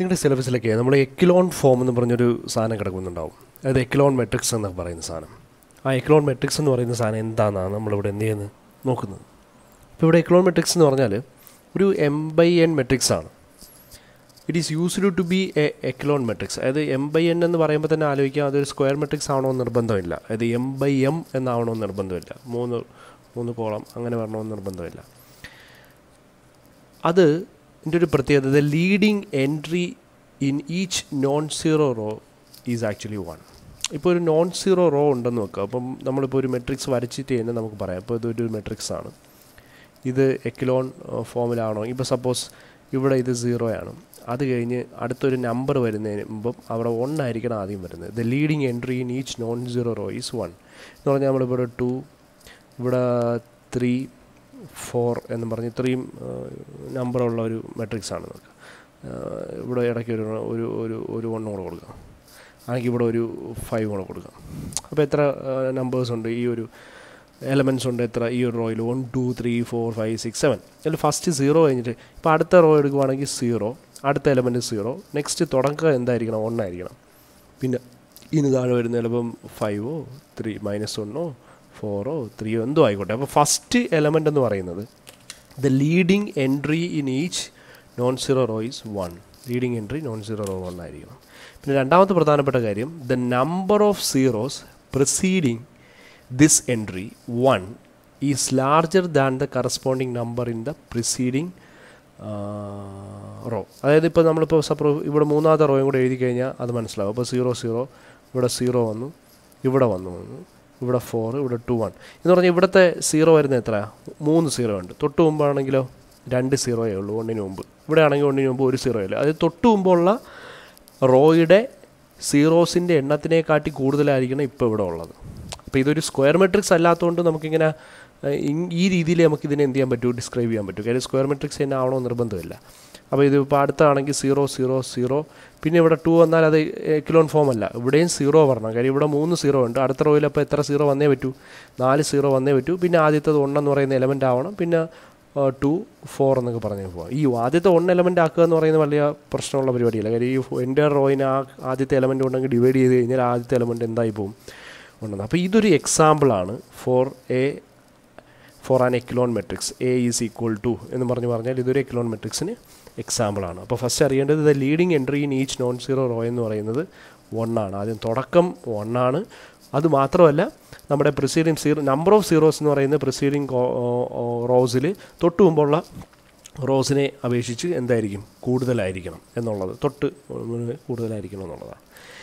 engineering സിലബസിലൊക്കെ നമ്മൾ echelon form എന്ന് പറഞ്ഞൊരു സാധനം കിടക്കുന്നുണ്ടാവും അതായത് എക്കിലോൺ മെട്രിക്സ് എന്നൊക്കെ പറയുന്ന സാധനം ആ എക്കിലോൺ മെട്രിക്സ് എന്ന് പറയുന്ന സാധനം എന്താണെന്നാണ് നമ്മളിവിടെ എന്ത് ചെയ്യുന്നത് നോക്കുന്നത് ഇപ്പോൾ ഇവിടെ എക്കിലോൺ മെട്രിക്സ് എന്ന് പറഞ്ഞാൽ ഒരു എം ബൈ എൻ മെട്രിക്സ് ആണ് it is used to be a echelon matrix അതായത് എം ബൈ എൻ എന്ന് പറയുമ്പോൾ തന്നെ ആലോചിക്കാം അതൊരു സ്ക്വയർ മെട്രിക്സ് ആണോ എന്ന് നിർബന്ധമില്ല അതായത് എം ബൈ എം എന്നാവണമെന്ന് നിർബന്ധമില്ല മൂന്ന് മൂന്ന് കോളം അങ്ങനെ വരണമെന്ന് നിർബന്ധമില്ല അത് ഇതിൻ്റെ ഒരു പ്രത്യേകത the leading entry in each non zero row is actually one ഇപ്പോൾ ഒരു നോൺ സീറോ റോ ഉണ്ടെന്ന് വെക്കുക അപ്പം നമ്മളിപ്പോൾ ഒരു മെട്രിക്സ് വരച്ചിട്ട് തന്നെ നമുക്ക് പറയാം ഇപ്പോൾ ഇതൊരു മെട്രിക്സ് ആണ് ഇത് എക്കിലോൺ ഫോമിലാണോ ഇപ്പോൾ സപ്പോസ് ഇവിടെ ഇത് സീറോ ആണ് അത് കഴിഞ്ഞ് അടുത്തൊരു നമ്പർ വരുന്നതിന് മുമ്പം അവിടെ വൺ ആയിരിക്കണം ആദ്യം വരുന്നത് the leading entry in each non zero row is one എന്ന് പറഞ്ഞാൽ നമ്മളിവിടെ ടു ഇവിടെ ത്രീ ഫോർ എന്ന് പറഞ്ഞ് ഇത്രയും നമ്പറുള്ള ഒരു മെട്രിക്സ് ആണ് നമുക്ക് ഇവിടെ ഇടയ്ക്ക് ഒരു ഒരു ഒരു ഒരു വൺ കൂടെ കൊടുക്കാം ആണെങ്കിൽ ഇവിടെ ഒരു ഫൈവ് കൂടെ കൊടുക്കാം അപ്പോൾ എത്ര നമ്പേഴ്സ് ഉണ്ട് ഈ ഒരു എലമെൻറ്റ്സ് ഉണ്ട് എത്ര ഈ ഒരു റോയിൽ one two three four five six seven അതിൽ ഫസ്റ്റ് സീറോ കഴിഞ്ഞിട്ട് ഇപ്പോൾ അടുത്ത റോ എടുക്കുവാണെങ്കിൽ സീറോ അടുത്ത എലമെൻറ്റ് സീറോ നെക്സ്റ്റ് തുടക്കം എന്തായിരിക്കണം വൺ ആയിരിക്കണം പിന്നെ ഇനി താഴെ വരുന്ന ചിലപ്പം ഫൈവോ ത്രീ മൈനസ് വണ്ണോ ഫോറോ ത്രീയോ എന്തോ ആയിക്കോട്ടെ അപ്പോൾ ഫസ്റ്റ് എലമെൻ്റ് എന്ന് പറയുന്നത് the leading entry in each non zero row is one leading entry non zero row one ആയിരിക്കണം പിന്നെ രണ്ടാമത്തെ പ്രധാനപ്പെട്ട കാര്യം the number of zeros preceding this entry one is larger than the corresponding number in the preceding row അതായത് ഇപ്പോൾ നമ്മളിപ്പോൾ സപ്പോ ഇവിടെ മൂന്നാമത്തെ റോയും കൂടെ എഴുതി കഴിഞ്ഞാൽ അത് മനസ്സിലാവും അപ്പോൾ സീറോ സീറോ ഇവിടെ സീറോ വന്നു ഇവിടെ വന്നു വന്നു ഇവിടെ ഫോർ ഇവിടെ ടു വൺ എന്ന് പറഞ്ഞാൽ ഇവിടുത്തെ സീറോ വരുന്നത് എത്ര മൂന്ന് സീറോ ഉണ്ട് തൊട്ട് മുമ്പാണെങ്കിലോ രണ്ട് സീറോയേ ഉള്ളൂ ഒന്നിന് മുമ്പ് ഇവിടെ ആണെങ്കിൽ ഒന്നിന് മുമ്പ് ഒരു സീറോ ഇല്ല അത് തൊട്ട് മുമ്പുള്ള റോയുടെ സീറോസിൻ്റെ എണ്ണത്തിനെക്കാട്ടി കൂടുതലായിരിക്കണം ഇപ്പോൾ ഇവിടെ ഉള്ളത് അപ്പോൾ ഇതൊരു സ്ക്വയർ മെട്രിക്സ് അല്ലാത്തതുകൊണ്ട് നമുക്കിങ്ങനെ ഈ രീതിയിൽ നമുക്ക് ഇതിനെ എന്ത് ചെയ്യാൻ പറ്റൂ ഡിസ്ക്രൈബ് ചെയ്യാൻ പറ്റും കാര്യം സ്ക്വയർ മെട്രിക്സ് തന്നെ ആവണോ നിർബന്ധമില്ല അപ്പോൾ ഇത് ഇപ്പോൾ അടുത്താണെങ്കിൽ സീറോ സീറോ സീറോ പിന്നെ ഇവിടെ ടു വന്നാൽ അത് എക്കിലോൺ ഫോം അല്ല ഇവിടെയും സീറോ വരണം കാര്യം ഇവിടെ മൂന്ന് സീറോ ഉണ്ട് അടുത്ത റോയിൽ അപ്പോൾ എത്ര സീറോ വന്നേ പറ്റൂ നാല് സീറോ വന്നേ പറ്റൂ പിന്നെ ആദ്യത്തത് ഒന്നെന്ന് പറയുന്ന എലമെൻ്റ് ആവണം പിന്നെ ടു ഫോർ എന്നൊക്കെ പറഞ്ഞ് പോവാം ഈ ആദ്യത്തെ വൺ എലമെൻ്റ് ആക്കുക എന്ന് പറയുന്നത് വലിയ പ്രശ്നമുള്ള പരിപാടിയല്ല കാര്യം ഈ എൻ്റെ റോയിന് ആ ആദ്യത്തെ എലമെൻ്റ് ഉണ്ടെങ്കിൽ ഡിവൈഡ് ചെയ്ത് കഴിഞ്ഞാൽ ആദ്യത്തെ എലമെൻ്റ് എന്തായി പോകും ഉണ്ടെന്ന് അപ്പോൾ ഇതൊരു എക്സാമ്പിളാണ് for a for an echelon matrix A is equal to എന്ന് പറഞ്ഞ് പറഞ്ഞാൽ ഇതൊരു എക്ലോൺ മെട്രിക്സിന് എക്സാമ്പിളാണ് അപ്പോൾ ഫസ്റ്റ് അറിയേണ്ടത് the leading entry in each non zero row എന്ന് പറയുന്നത് വൺ ആണ് ആദ്യം തുടക്കം വൺ ആണ് അത് മാത്രമല്ല നമ്മുടെ preceding zero number of zeros എന്ന് പറയുന്നത് പ്രിസീഡിങ് റോസിൽ തൊട്ട് മുമ്പുള്ള റോസിനെ അപേക്ഷിച്ച് എന്തായിരിക്കും കൂടുതലായിരിക്കണം എന്നുള്ളത് തൊട്ട് കൂടുതലായിരിക്കണം എന്നുള്ളതാണ്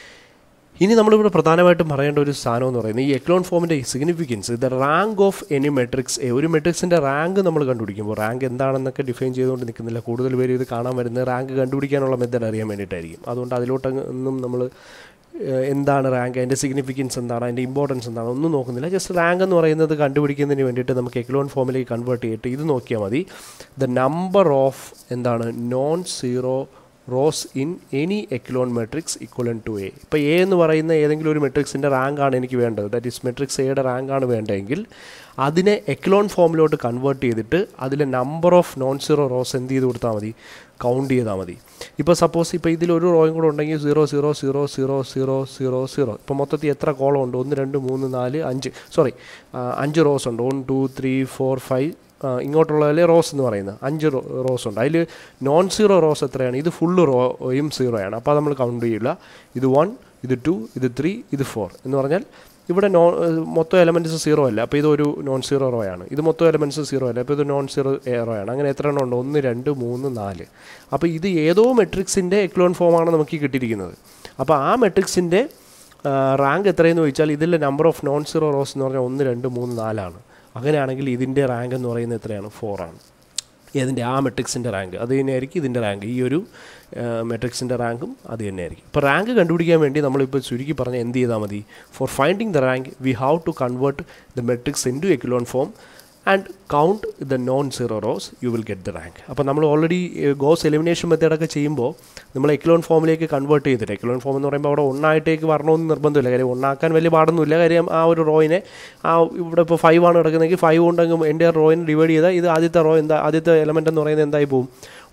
ഇനി നമ്മളിവിടെ പ്രധാനമായിട്ടും പറയേണ്ട ഒരു സാധനം എന്ന് പറയുന്നത് ഈ എക്ലോൺ ഫോമിൻ്റെ significance the rank of any matrix A ഒരു മെട്രിക്സിൻ്റെ റാങ്ക് നമ്മൾ കണ്ടുപിടിക്കുമ്പോൾ റാങ്ക് എന്താണെന്നൊക്കെ ഡിഫൈൻ ചെയ്തുകൊണ്ട് നിൽക്കുന്നില്ല കൂടുതൽ പേര് ഇത് കാണാൻ വരുന്നത് റാങ്ക് കണ്ടുപിടിക്കാനുള്ള മെത്തേഡ് അറിയാൻ വേണ്ടിയിട്ടായിരിക്കും അതുകൊണ്ട് അതിലോട്ടൊന്നും നമ്മൾ എന്താണ് റാങ്ക് അതിൻ്റെ സിഗ്നിഫിക്കൻസ് എന്താണ് അതിൻ്റെ ഇമ്പോർട്ടൻസ് എന്താണ് ഒന്നും നോക്കുന്നില്ല ജസ്റ്റ് റാങ്ക് എന്ന് പറയുന്നത് കണ്ടുപിടിക്കുന്നതിന് വേണ്ടിയിട്ട് നമുക്ക് എക്ലോൺ ഫോമിലേക്ക് കൺവേർട്ട് ചെയ്തിട്ട് ഇത് നോക്കിയാൽ മതി ദ നമ്പർ ഓഫ് എന്താണ് non zero rows in any echelon matrix equal to A ഇപ്പോൾ എ എന്ന് പറയുന്ന ഏതെങ്കിലും ഒരു മെട്രിക്സിൻ്റെ റാങ്കാണ് എനിക്ക് വേണ്ടത് ദാറ്റ് ഈസ് മെട്രിക്സ് എയുടെ റാങ്കാണ് വേണ്ടതെങ്കിൽ അതിനെ എക്ലോൺ ഫോമിലോട്ട് കൺവേർട്ട് ചെയ്തിട്ട് അതിലെ number of non zero rows എന്ത് ചെയ്ത് കൊടുത്താൽ മതി കൗണ്ട് ചെയ്താൽ മതി ഇപ്പോൾ സപ്പോസ് ഇപ്പോൾ ഇതിൽ ഒരു റോയും കൂടെ ഉണ്ടെങ്കിൽ zero zero zero zero zero zero zero ഇപ്പോൾ മൊത്തത്തിൽ എത്ര കോളം ഉണ്ട് ഒന്ന് രണ്ട് മൂന്ന് നാല് അഞ്ച് സോറി അഞ്ച് റോസ് ഉണ്ട് one two three four five ഇങ്ങോട്ടുള്ളതിൽ റോസ് എന്ന് പറയുന്നത് അഞ്ച് റോസ് ഉണ്ട് അതിൽ നോൺ സീറോ റോസ് എത്രയാണ് ഇത് ഫുള്ള് റോയും സീറോയാണ് അപ്പോൾ നമ്മൾ കൗണ്ട് ചെയ്യില്ല ഇത് വൺ ഇത് ടു ഇത് ത്രീ ഇത് ഫോർ എന്ന് പറഞ്ഞാൽ ഇവിടെ നോൺ മൊത്തം എലമെൻറ്റ്സ് സീറോ അല്ല അപ്പോൾ ഇതൊരു നോൺ സീറോ റോ ആണ് ഇത് മൊത്തം എലമെൻറ്റ്സ് സീറോ അല്ല അപ്പോൾ ഇത് നോൺ സീറോ റോ ആണ് അങ്ങനെ എത്ര എണ്ണം ഉണ്ട് ഒന്ന് രണ്ട് മൂന്ന് നാല് അപ്പോൾ ഇത് ഏതോ മെട്രിക്സിൻ്റെ എക്ലോൺ ഫോമാണ് നമുക്ക് കിട്ടിയിരിക്കുന്നത് അപ്പോൾ ആ മെട്രിക്സിൻ്റെ റാങ്ക് എത്രയെന്ന് ചോദിച്ചാൽ ഇതിലെ number of non zero rows എന്ന് പറഞ്ഞാൽ ഒന്ന് രണ്ട് മൂന്ന് നാലാണ് അങ്ങനെയാണെങ്കിൽ ഇതിൻ്റെ റാങ്ക് എന്ന് പറയുന്നത് എത്രയാണ് ഫോറാണ് ഏതിൻ്റെ ആ മെട്രിക്സിൻ്റെ റാങ്ക് അത് തന്നെയായിരിക്കും ഇതിൻ്റെ റാങ്ക് ഈ ഒരു മെട്രിക്സിൻ്റെ റാങ്കും അത് തന്നെയായിരിക്കും ഇപ്പോൾ റാങ്ക് കണ്ടുപിടിക്കാൻ വേണ്ടി നമ്മളിപ്പോൾ ചുരുക്കി പറഞ്ഞാൽ എന്ത് ചെയ്താൽ മതി for finding the rank we have to convert the matrix into echelon form and count the non zero rows you will get the rank അപ്പോൾ നമ്മൾ ഓൾറെഡി ഗോസ് എലിമിനേഷൻ മെത്തേഡൊക്കെ ചെയ്യുമ്പോൾ നമ്മൾ എക്ലോൺ ഫോമിലേക്ക് കൺവേർട്ട് ചെയ്തിട്ട് എക്ലോൺ ഫോം എന്ന് പറയുമ്പോൾ അവിടെ ഒന്നായിട്ടേക്ക് വരണമെന്ന് നിർബന്ധമില്ല കാര്യം ഒന്നാക്കാൻ വലിയ പാടൊന്നുമില്ല കാര്യം ആ ഒരു റോയിനെ ആ ഇവിടെ ഇപ്പോൾ ഫൈവ് ആണ് കിടക്കുന്നതെങ്കിൽ ഫൈവ് ഉണ്ടെങ്കിൽ എൻ്റെ റോയിനെ ഡിവൈഡ് ചെയ്താൽ ഇത് ആദ്യത്തെ റോ എന്താ ആദ്യത്തെ എലമെൻ്റ് എന്ന് പറയുന്നത് എന്തായി പോകും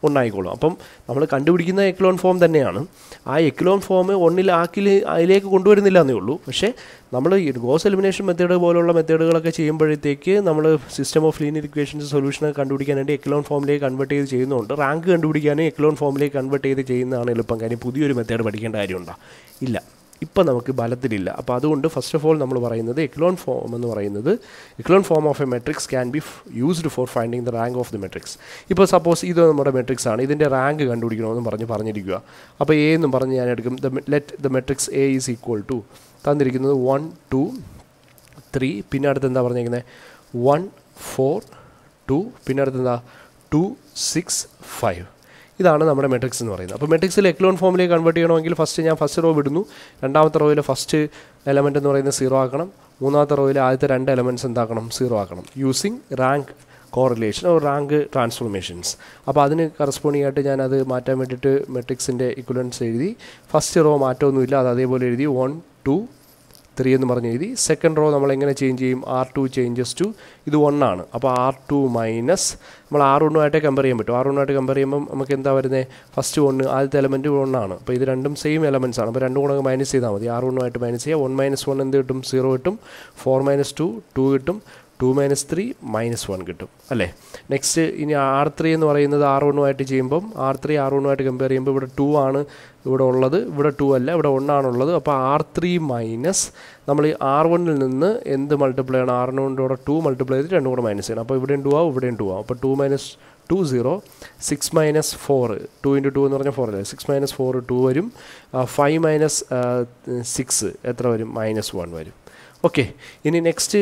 ഒന്നായിക്കോളും അപ്പം നമ്മൾ കണ്ടുപിടിക്കുന്ന എക്ലോൺ ഫോം തന്നെയാണ് ആ എക്ലോൺ ഫോം ഒന്നിലാക്കി അതിലേക്ക് കൊണ്ടുവരുന്നില്ല എന്നേ ഉള്ളൂ പക്ഷേ നമ്മൾ ഈ ഗോസ് എലിമിനേഷൻ മെത്തേഡ് പോലുള്ള മെത്തേഡുകളൊക്കെ ചെയ്യുമ്പോഴത്തേക്ക് നമ്മൾ system of linear equations solution കണ്ടുപിടിക്കാൻ വേണ്ടി എക്ലോൺ ഫോമിലേക്ക് കൺവേർട്ട് ചെയ്ത് ചെയ്യുന്നുണ്ട് റാങ്ക് കണ്ടുപിടിക്കാനും എക്ലോൺ ഫോമിലേക്ക് കൺവേർട്ട് ചെയ്ത് ചെയ്യുന്നതാണ് എളുപ്പം കാര്യം പുതിയൊരു മെത്തേഡ് പഠിക്കേണ്ട കാര്യമുണ്ടോ ഇല്ല ഇപ്പം നമുക്ക് ബലത്തിലില്ല അപ്പോൾ അതുകൊണ്ട് ഫസ്റ്റ് ഓഫ് ഓൾ നമ്മൾ പറയുന്നത് എക്ലോൺ ഫോം എന്ന് പറയുന്നത് echelon form of a matrix can be used for finding the rank of the matrix ഇപ്പോൾ സപ്പോസ് ഇത് നമ്മുടെ മെട്രിക്സ് ആണ് ഇതിൻ്റെ റാങ്ക് കണ്ടുപിടിക്കണമെന്ന് പറഞ്ഞ് പറഞ്ഞിരിക്കുക അപ്പോൾ എ എന്നും പറഞ്ഞ് ഞാൻ എടുക്കും the let the matrix A is equal to തന്നിരിക്കുന്നത് വൺ ടു ത്രീ പിന്നെ അടുത്ത് എന്താ പറഞ്ഞിരിക്കുന്നത് വൺ ഫോർ ടു പിന്നെ അടുത്ത് എന്താ ടു സിക്സ് ഫൈവ് ഇതാണ് നമ്മുടെ മെട്രിക്സ് എന്ന് പറയുന്നത് അപ്പോൾ മെട്രിക്സിൽ എക്ലോൺ ഫോമിലേക്ക് കൺവേർട്ട് ചെയ്യണമെങ്കിൽ ഫസ്റ്റ് ഞാൻ ഫസ്റ്റ് റോ വിടുന്നു രണ്ടാമത്തെ റോയിൽ ഫസ്റ്റ് എലമെൻ്റ് എന്ന് പറയുന്നത് സീറോ ആക്കണം മൂന്നാമത്തെ റോയിൽ ആദ്യത്തെ രണ്ട് എലമെൻറ്റ്സ് എന്താക്കണം സീറോ ആക്കണം using rank correlation or rank transformations അപ്പോൾ അതിന് കറസ്പോണ്ടിങ് ആയിട്ട് ഞാൻ അത് മാറ്റാൻ വേണ്ടിയിട്ട് മെട്രിക്സിൻ്റെ ഇക്വലൻസ് എഴുതി ഫസ്റ്റ് റോ മാറ്റമൊന്നുമില്ല അത് അതേപോലെ എഴുതി വൺ ടു ത്രീ എന്ന് പറഞ്ഞ് എഴുതി സെക്കൻഡ് റോ നമ്മൾ എങ്ങനെ ചേഞ്ച് ചെയ്യും ആർ ടു ചേഞ്ചസ് ടു ഇത് വൺ ആണ് അപ്പോൾ ആർ ടു മൈനസ് നമ്മൾ ആർ വണ്ണുമായിട്ട് കമ്പയർ ചെയ്യാൻ പറ്റും ആർ വണ്ണുമായിട്ട് കമ്പയർ ചെയ്യുമ്പോൾ നമുക്ക് എന്താ വരുന്നത് ഫസ്റ്റ് വണ്ണ് ആദ്യത്തെ എലമെൻറ്റ് വണ്ണാണ് അപ്പോൾ ഇത് രണ്ടും സെയിം എലമെൻറ്റ്സ് ആണ് അപ്പോൾ രണ്ടും കൂടെ മൈനസ് ചെയ്താൽ മതി ആർ വണ്ണുമായിട്ട് മൈനസ് ചെയ്യുക വൺ മൈനസ് വൺ എന്ത് കിട്ടും സീറോ കിട്ടും ഫോർ മൈനസ് ടു ടു കിട്ടും two minus three minus one കിട്ടും അല്ലേ നെക്സ്റ്റ് ഇനി ആർ ത്രീ എന്ന് പറയുന്നത് ആർ വണ്ണുമായിട്ട് ചെയ്യുമ്പം ആർ ത്രീ ആർ വണ്ണുമായിട്ട് കമ്പയർ ചെയ്യുമ്പോൾ ഇവിടെ ടു ആണ് ഇവിടെ ഉള്ളത് ഇവിടെ ടു അല്ല ഇവിടെ ഒന്നാണുള്ളത് അപ്പോൾ ആർ ത്രീ മൈനസ് നമ്മൾ ഈ ആർ വണ്ണിൽ നിന്ന് എന്ത് മൾട്ടിപ്ലൈ ആണ് ആറിനോട് കൂടെ ടു മൾട്ടിപ്ലൈ ചെയ്തിട്ട് രണ്ടും കൂടെ മൈനസ് ചെയ്യണം അപ്പോൾ ഇവിടെയും ടു ആവും ഇവിടെയും ടു ആവും അപ്പോൾ two minus two zero six minus four two into two എന്ന് പറഞ്ഞാൽ ഫോർ അല്ലേ സിക്സ് മൈനസ് ഫോർ ടു വരും ഫൈവ് മൈനസ് സിക്സ് എത്ര വരും മൈനസ് വൺ വരും ഓക്കെ ഇനി നെക്സ്റ്റ്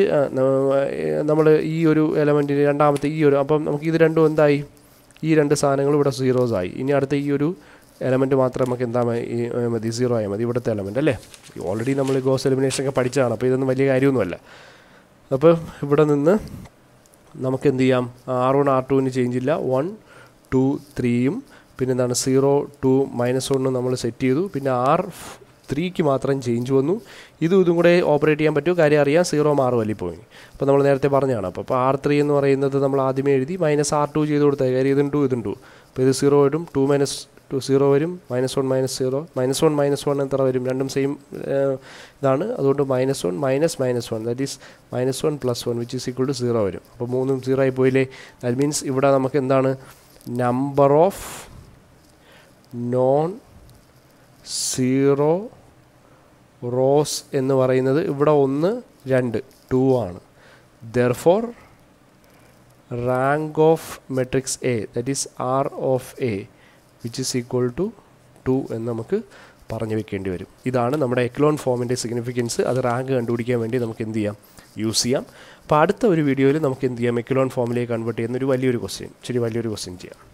നമ്മൾ ഈ ഒരു എലമെൻറ്റിന് രണ്ടാമത്തെ ഈ ഒരു അപ്പം നമുക്ക് ഇത് രണ്ടും എന്തായി ഈ രണ്ട് സാധനങ്ങൾ ഇവിടെ സീറോസ് ആയി ഇനി അടുത്ത ഈ ഒരു എലമെൻറ്റ് മാത്രം നമുക്ക് എന്താ മതി സീറോ ആയാൽ മതി ഇവിടുത്തെ എലമെൻറ്റ് അല്ലേ ഓൾറെഡി നമ്മൾ ഗോസ് എലിമിനേഷൻ ഒക്കെ പഠിച്ചതാണ് അപ്പോൾ ഇതൊന്നും വലിയ കാര്യമൊന്നുമല്ല അപ്പോൾ ഇവിടെ നിന്ന് നമുക്ക് എന്ത് ചെയ്യാം ആർ വൺ ആർ ടുവിന് ചേഞ്ച് ഇല്ല വൺ ടു ത്രീയും പിന്നെ എന്താണ് സീറോ ടു മൈനസ് വണ്ണും നമ്മൾ സെറ്റ് ചെയ്തു പിന്നെ ആർ ത്രീക്ക് മാത്രം ചേഞ്ച് വന്നു ഇതും ഇതും കൂടെ ഓപ്പറേറ്റ് ചെയ്യാൻ പറ്റുമോ കാര്യം അറിയാം സീറോ മാറുമല്ലേ പോയി അപ്പോൾ നമ്മൾ നേരത്തെ പറഞ്ഞതാണ് അപ്പോൾ അപ്പോൾ ആർ ത്രീ എന്ന് പറയുന്നത് നമ്മൾ ആദ്യമേ എഴുതി മൈനസ് ആർ ടു ചെയ്ത് കൊടുത്താൽ കാര്യം ഇതും ടു ഇതും ടു അപ്പോൾ ഇത് സീറോ വരും ടു മൈനസ് ടു സീറോ വരും minus one minus zero minus one minus one എത്ര വരും രണ്ടും സെയിം ഇതാണ് അതുകൊണ്ട് minus one minus minus one that is minus one plus one which is equal to zero വരും അപ്പോൾ മൂന്നും സീറോ ആയി പോയില്ലേ ദാറ്റ് മീൻസ് ഇവിടെ നമുക്ക് എന്താണ് number of non zero rows എന്ന് പറയുന്നത് ഇവിടെ ഒന്ന് രണ്ട് ടു ആണ് therefore rank of matrix A that is R of A which is equal to two എന്ന് നമുക്ക് പറഞ്ഞു വെക്കേണ്ടി വരും ഇതാണ് നമ്മുടെ എക്ലോൺ ഫോമിൻ്റെ സിഗ്നിഫിക്കൻസ് അത് റാങ്ക് കണ്ടുപിടിക്കാൻ വേണ്ടി നമുക്ക് എന്ത് ചെയ്യാം യൂസ് ചെയ്യാം അപ്പോൾ അടുത്ത ഒരു വീഡിയോയിൽ നമുക്ക് എന്ത് ചെയ്യാം എക്ലോൺ ഫോമിലേക്ക് കൺവേർട്ട് ചെയ്യുന്ന ഒരു വലിയൊരു ക്വസ്റ്റ്യൻ ഇച്ചിരി വലിയൊരു ക്വസ്റ്റ്യൻ ചെയ്യാം